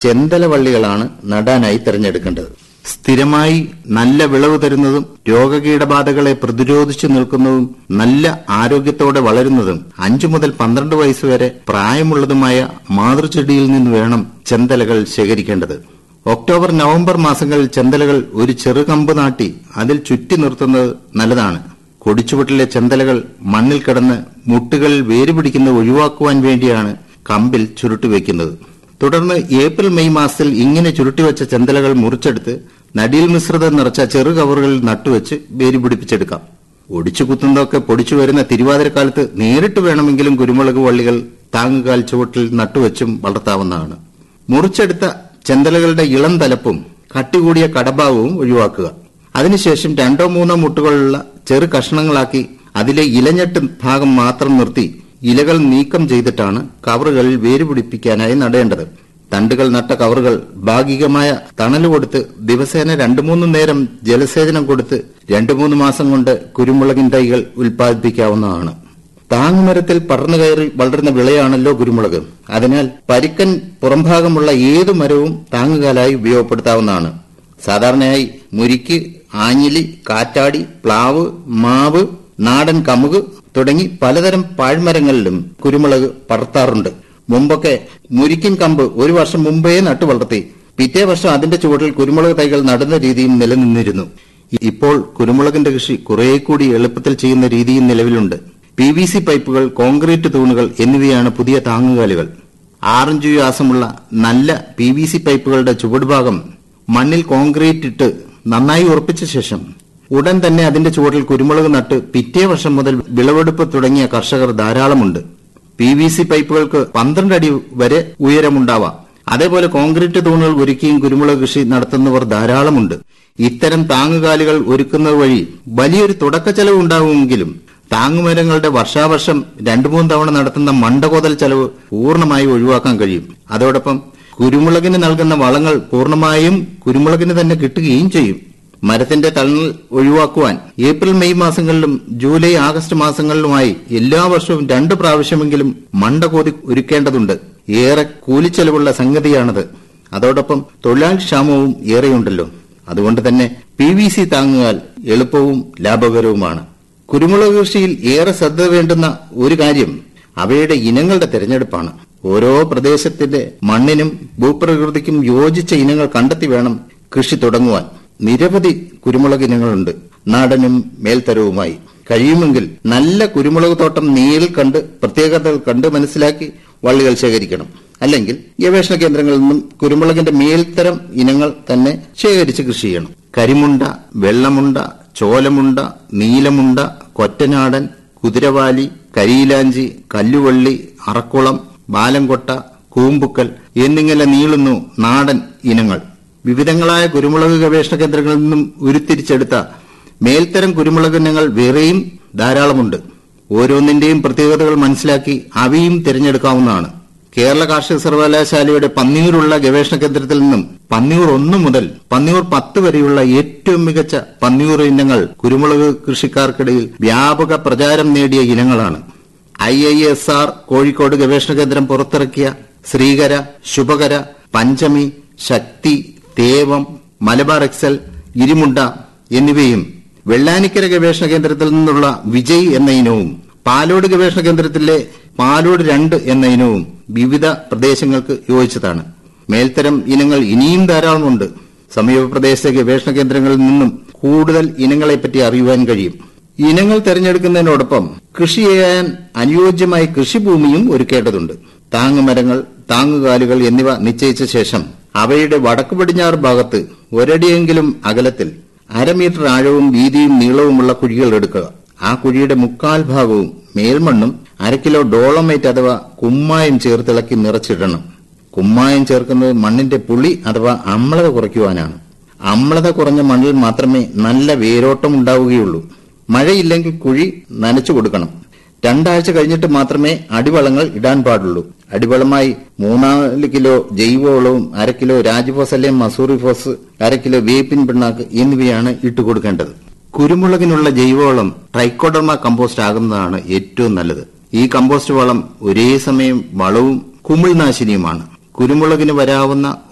ചെന്തലവള്ളികളാണ് നടാനായി തിരഞ്ഞെടുക്കേണ്ടത് സ്ഥിരമായി നല്ല വിളവ് തരുന്നതും രോഗകീടബാധകളെ പ്രതിരോധിച്ചു നിൽക്കുന്നതും നല്ല ആരോഗ്യത്തോടെ വളരുന്നതും അഞ്ചു മുതൽ പന്ത്രണ്ട് വയസ്സ് വരെ പ്രായമുള്ളതുമായ മാതൃചെടിയിൽ നിന്ന് വേണം ചെന്തലകൾ ശേഖരിക്കേണ്ടത് ഒക്ടോബർ നവംബർ മാസങ്ങളിൽ ചെന്തലകൾ ഒരു ചെറുകമ്പ് നാട്ടി അതിൽ ചുറ്റി നിർത്തുന്നത് നല്ലതാണ് കൊടിച്ചുവട്ടിലെ ചെന്തലകൾ മണ്ണിൽ കിടന്ന് മുട്ടുകളിൽ വേരുപിടിക്കുന്നത് ഒഴിവാക്കുവാൻ വേണ്ടിയാണ് കമ്പിൽ ചുരുട്ടിവെക്കുന്നത് തുടർന്ന് ഏപ്രിൽ മെയ് മാസത്തിൽ ഇങ്ങനെ ചുരുട്ടിവെച്ച ചെന്തലകൾ മുറിച്ചെടുത്ത് നടിയിൽ മിശ്രിതം നിറച്ച ചെറു കവറുകളിൽ നട്ടുവെച്ച് വേര് പിടിപ്പിച്ചെടുക്കാം ഒടിച്ചു കുത്തുന്നതൊക്കെ പൊടിച്ചു വരുന്ന തിരുവാതിരക്കാലത്ത് നേരിട്ട് വേണമെങ്കിലും കുരുമുളക് വള്ളികൾ താങ്ങുകാൽ ചുവട്ടിൽ നട്ടുവെച്ചും വളർത്താവുന്നതാണ് മുറിച്ചെടുത്ത ചെന്തലകളുടെ ഇളം തലപ്പും കട്ടികൂടിയ കടഭാഗവും ഒഴിവാക്കുക അതിനുശേഷം രണ്ടോ മൂന്നോ മുട്ടുകളുള്ള ചെറു കഷ്ണങ്ങളാക്കി അതിലെ ഇലഞ്ഞെട്ട് ഭാഗം മാത്രം നിർത്തി ഇലകൾ നീക്കം ചെയ്തിട്ടാണ് കവറുകളിൽ വേരുപിടിപ്പിക്കാനായി നടേണ്ടത് തണ്ടുകൾ നട്ട കവറുകൾ ഭാഗികമായ തണൽ കൊടുത്ത് ദിവസേന രണ്ടു മൂന്ന് നേരം ജലസേചനം കൊടുത്ത് രണ്ടു മൂന്ന് മാസം കൊണ്ട് കുരുമുളകിൻ തൈകൾ ഉൽപ്പാദിപ്പിക്കാവുന്നതാണ് താങ്ങുമരത്തിൽ പടർന്നു കയറി വളരുന്ന വിളയാണല്ലോ കുരുമുളക് അതിനാൽ പരിക്കൻ പുറംഭാഗമുള്ള ഏതു മരവും താങ്ങുകാലായി ഉപയോഗപ്പെടുത്താവുന്നതാണ് സാധാരണയായി മുരിക്ക് ആഞ്ഞിലി കാറ്റാടി പ്ലാവ് മാവ് നാടൻ കമുക് തുടങ്ങി പലതരം പാഴ്മരങ്ങളിലും കുരുമുളക് പടർത്താറുണ്ട് മുമ്പൊക്കെ മുരിക്കിൻ കമ്പ് ഒരു വർഷം മുമ്പേ നട്ടു വളർത്തി പിറ്റേ വർഷം അതിന്റെ ചുവട്ടിൽ കുരുമുളക് തൈകൾ നടുന്ന രീതിയും നിലനിന്നിരുന്നു ഇപ്പോൾ കുരുമുളകിന്റെ കൃഷി കുറെ കൂടി എളുപ്പത്തിൽ ചെയ്യുന്ന രീതിയും നിലവിലുണ്ട് പി വി സി പൈപ്പുകൾ കോൺക്രീറ്റ് തൂണുകൾ എന്നിവയാണ് പുതിയ താങ്ങുകാലുകൾ ആറിഞ്ചു വ്യാസമുള്ള നല്ല പി വി സി പൈപ്പുകളുടെ ചുവടുഭാഗം മണ്ണിൽ കോൺക്രീറ്റ് ഇട്ട് നന്നായി ഉറപ്പിച്ച ശേഷം ഉടൻ തന്നെ അതിന്റെ ചുവട്ടിൽ കുരുമുളക് നട്ട് പിറ്റേ വർഷം മുതൽ വിളവെടുപ്പ് തുടങ്ങിയ കർഷകർ ധാരാളമുണ്ട് പി വി സി പൈപ്പുകൾക്ക് പന്ത്രണ്ട് അടി വരെ ഉയരമുണ്ടാവാം അതേപോലെ കോൺക്രീറ്റ് തൂണുകൾ ഒരുക്കിയും കുരുമുളക് കൃഷി നടത്തുന്നവർ ധാരാളമുണ്ട് ഇത്തരം താങ്ങുകാലുകൾ ഒരുക്കുന്നത് വഴി വലിയൊരു തുടക്ക ചെലവ് ഉണ്ടാകുമെങ്കിലും താങ്ങുമരങ്ങളുടെ വർഷാവർഷം രണ്ടു മൂന്ന് തവണ നടത്തുന്ന മണ്ടകോതൽ ചെലവ് പൂർണ്ണമായി ഒഴിവാക്കാൻ കഴിയും അതോടൊപ്പം കുരുമുളകിന് നൽകുന്ന വളങ്ങൾ പൂർണ്ണമായും കുരുമുളകിന് തന്നെ കിട്ടുകയും ചെയ്യും മരത്തിന്റെ തണൽ ഒഴിവാക്കുവാൻ ഏപ്രിൽ മെയ് മാസങ്ങളിലും ജൂലൈ ആഗസ്റ്റ് മാസങ്ങളിലുമായി എല്ലാ വർഷവും രണ്ട് പ്രാവശ്യമെങ്കിലും മണ്ട കോതി ഒരുക്കേണ്ടതുണ്ട് ഏറെ കൂലിച്ചെലവുള്ള സംഗതിയാണത് അതോടൊപ്പം തൊഴിലാളി ക്ഷാമവും ഏറെയുണ്ടല്ലോ അതുകൊണ്ട് തന്നെ പി വി സി താങ്ങുകാൽ എളുപ്പവും ലാഭകരവുമാണ് കുരുമുളക് കൃഷിയിൽ ഏറെ ശ്രദ്ധ വേണ്ടുന്ന ഒരു കാര്യം അവയുടെ ഇനങ്ങളുടെ തിരഞ്ഞെടുപ്പാണ് ഓരോ പ്രദേശത്തിന്റെ മണ്ണിനും ഭൂപ്രകൃതിക്കും യോജിച്ച ഇനങ്ങൾ കണ്ടെത്തി വേണം കൃഷി തുടങ്ങുവാൻ നിരവധി കുരുമുളക് ഇനങ്ങളുണ്ട് നാടനും മേൽത്തരവുമായി കഴിയുമെങ്കിൽ നല്ല കുരുമുളക് തോട്ടം നേരിൽ കണ്ട് പ്രത്യേകതകൾ കണ്ട് മനസ്സിലാക്കി വള്ളികൾ ശേഖരിക്കണം അല്ലെങ്കിൽ ഗവേഷണ കേന്ദ്രങ്ങളിൽ നിന്നും കുരുമുളകിന്റെ മേൽത്തരം ഇനങ്ങൾ തന്നെ ശേഖരിച്ച് കൃഷി ചെയ്യണം കരിമുണ്ട വെള്ളമുണ്ട ചോലമുണ്ട നീലമുണ്ട കൊറ്റനാടൻ കുതിരവാലി കരിയിലാഞ്ചി കല്ലുവള്ളി അറക്കുളം ബാലംകൊട്ട കൂമ്പുക്കൽ എന്നിങ്ങനെ നീളുന്നു നാടൻ ഇനങ്ങൾ വിവിധങ്ങളായ കുരുമുളക് ഗവേഷണ കേന്ദ്രങ്ങളിൽ നിന്നും ഉരുത്തിരിച്ചെടുത്ത മേൽത്തരം കുരുമുളക് ഇനങ്ങൾ വേറെയും ധാരാളമുണ്ട് ഓരോന്നിന്റെയും പ്രത്യേകതകൾ മനസ്സിലാക്കി അവയും തിരഞ്ഞെടുക്കാവുന്നതാണ് കേരള കാർഷിക സർവകലാശാലയുടെ പന്നിയൂരുള്ള ഗവേഷണ കേന്ദ്രത്തിൽ നിന്നും പന്നിയൂർ ഒന്ന് മുതൽ പന്നിയൂർ പത്ത് വരെയുള്ള ഏറ്റവും മികച്ച പന്നിയൂർ ഇനങ്ങൾ കുരുമുളക് കൃഷിക്കാർക്കിടയിൽ വ്യാപക പ്രചാരം നേടിയ ഇനങ്ങളാണ് I I S R Kozhikode ഗവേഷണ കേന്ദ്രം പുറത്തിറക്കിയ ശ്രീകര ശുഭകര പഞ്ചമി ശക്തി തേവം മലബാർ എക്സൽ ഇരുമുണ്ട എന്നിവയും വെള്ളാനിക്കര ഗവേഷണ കേന്ദ്രത്തിൽ നിന്നുള്ള വിജയ് എന്ന ഇനവും പാലോട് ഗവേഷണ കേന്ദ്രത്തിലെ പാലോട് രണ്ട് എന്ന ഇനവും വിവിധ പ്രദേശങ്ങൾക്ക് യോജിച്ചതാണ് മേൽത്തരം ഇനങ്ങൾ ഇനിയും ധാരാളമുണ്ട് സമീപ പ്രദേശത്തെ ഗവേഷണ കേന്ദ്രങ്ങളിൽ നിന്നും കൂടുതൽ ഇനങ്ങളെപ്പറ്റി അറിയുവാൻ കഴിയും ഇനങ്ങൾ തിരഞ്ഞെടുക്കുന്നതിനോടൊപ്പം കൃഷി ചെയ്യാൻ അനുയോജ്യമായ കൃഷിഭൂമിയും ഒരുക്കേണ്ടതുണ്ട് താങ്ങുമരങ്ങൾ താങ്ങുകാലുകൾ എന്നിവ നിശ്ചയിച്ച ശേഷം അവയുടെ വടക്ക് പടിഞ്ഞാറ് ഭാഗത്ത് ഒരടിയെങ്കിലും അകലത്തിൽ അരമീറ്റർ ആഴവും വീതിയും നീളവുമുള്ള കുഴികൾ എടുക്കുക ആ കുഴിയുടെ മുക്കാൽ ഭാഗവും മേൽമണ്ണും അര കിലോ ഡോളമൈറ്റ് അഥവാ കുമ്മായം ചേർത്തിളക്കി നിറച്ചിടണം കുമ്മായം ചേർക്കുന്നത് മണ്ണിന്റെ പുളി അഥവാ അമ്ലത കുറയ്ക്കുവാനാണ് അമ്ലത കുറഞ്ഞ മണ്ണിൽ മാത്രമേ നല്ല വേരോട്ടം ഉണ്ടാവുകയുള്ളൂ മഴയില്ലെങ്കിൽ കുഴി നനച്ചു കൊടുക്കണം രണ്ടാഴ്ച കഴിഞ്ഞിട്ട് മാത്രമേ അടിവളങ്ങൾ ഇടാൻ പാടുള്ളൂ അടിവളമായി മൂന്നാല് കിലോ ജൈവവളവും അര കിലോ രാജ്ഫോസ് അല്ലെങ്കിൽ മസൂറി ഫോസ് അര കിലോ വേപ്പിൻ പിണ്ണാക്ക് എന്നിവയാണ് ഇട്ടുകൊടുക്കേണ്ടത് കുരുമുളകിനുള്ള ജൈവവളം ട്രൈക്കോഡർമ കമ്പോസ്റ്റ് ആകുന്നതാണ് ഏറ്റവും നല്ലത് ഈ കമ്പോസ്റ്റ് വളം ഒരേ സമയം വളവും കുമിൾനാശിനിയുമാണ് കുരുമുളകിന് വരാവുന്ന